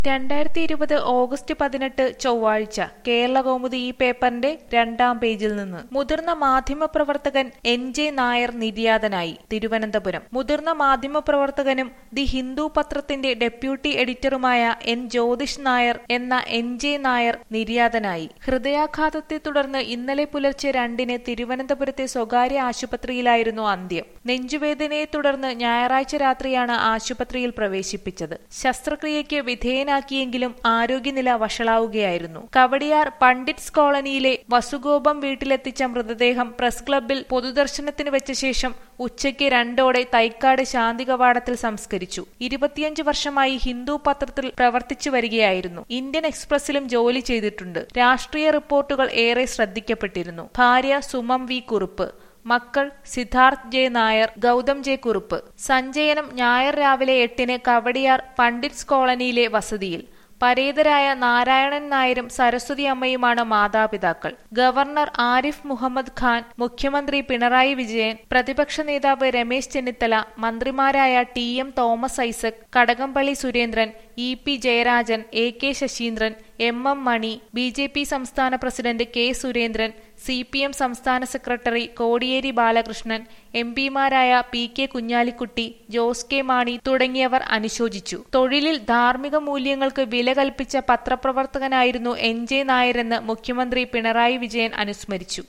രണ്ടായിരത്തി ഇരുപത് ഓഗസ്റ്റ് പതിനെട്ട് ചൊവ്വാഴ്ച കേരളകൗമുദി ഈ പേപ്പറിന്റെ രണ്ടാം പേജിൽ നിന്ന് മുതിർന്ന മാധ്യമപ്രവർത്തകൻ എൻ ജെ നായർ നിര്യാതനായി തിരുവനന്തപുരം മുതിർന്ന മാധ്യമപ്രവർത്തകനും ദി ഹിന്ദു പത്രത്തിന്റെ ഡെപ്യൂട്ടി എഡിറ്ററുമായ എൻ ജ്യോതിഷ് നായർ എന്ന എൻ ജെ നായർ നിര്യാതനായി ഹൃദയാഘാതത്തെ തുടർന്ന് ഇന്നലെ പുലർച്ചെ രണ്ടിന് തിരുവനന്തപുരത്തെ സ്വകാര്യ ആശുപത്രിയിലായിരുന്നു അന്ത്യം നെഞ്ചുവേദനയെ തുടർന്ന് ഞായറാഴ്ച രാത്രിയാണ് ആശുപത്രിയിൽ പ്രവേശിപ്പിച്ചത് ശസ്ത്രക്രിയയ്ക്ക് വിധേയനാക്കിയെങ്കിലും ആരോഗ്യനില വഷളാവുകയായിരുന്നു കവടിയാർ പണ്ഡിറ്റ്സ് കോളനിയിലെ വസുഗോപം വീട്ടിലെത്തിച്ച മൃതദേഹം പ്രസ് ക്ലബ്ബിൽ പൊതുദർശനത്തിന് വെച്ച ശേഷം ഉച്ചയ്ക്ക് രണ്ടോടെ തൈക്കാട് ശാന്തി കവാടത്തിൽ സംസ്കരിച്ചു ഇരുപത്തിയഞ്ച് വർഷമായി ഹിന്ദു പത്രത്തിൽ പ്രവർത്തിച്ചു വരികയായിരുന്നു ഇന്ത്യൻ എക്സ്പ്രസിലും ജോലി ചെയ്തിട്ടുണ്ട് രാഷ്ട്രീയ റിപ്പോർട്ടുകൾ ഏറെ ശ്രദ്ധിക്കപ്പെട്ടിരുന്നു ഭാര്യ സുമം വി കുറുപ്പ് മക്കൾ സിദ്ധാർത്ഥ് ജെ നായർ ഗൗതം ജെ കുറുപ്പ് സഞ്ചയനം ഞായർ രാവിലെ എട്ടിന് കവടിയാർ പണ്ഡിറ്റ്സ് കോളനിയിലെ വസതിയിൽ പരേതരായ നാരായണൻ നായരും സരസ്വതി അമ്മയുമാണ് മാതാപിതാക്കൾ ഗവർണർ ആരിഫ് മുഹമ്മദ് ഖാൻ മുഖ്യമന്ത്രി പിണറായി വിജയൻ പ്രതിപക്ഷ നേതാവ് രമേശ് ചെന്നിത്തല മന്ത്രിമാരായ T M Thomas Isaac Kadakampally Surendran E P Jayarajan A K Saseendran M M Mani B J P സംസ്ഥാന president K Surendran C P M സംസ്ഥാന സെക്രട്ടറി കോടിയേരി ബാലകൃഷ്ണൻ എം പിമാരായ P K Kunhalikutty Jose K Mani തുടങ്ങിയവർ അനുശോചിച്ചു തൊഴിലിൽ ധാർമ്മിക മൂല്യങ്ങൾക്ക് വില കൽപ്പിച്ച പത്രപ്രവർത്തകനായിരുന്നു എൻ ജെ നായരെന്ന് മുഖ്യമന്ത്രി പിണറായി വിജയൻ അനുസ്മരിച്ചു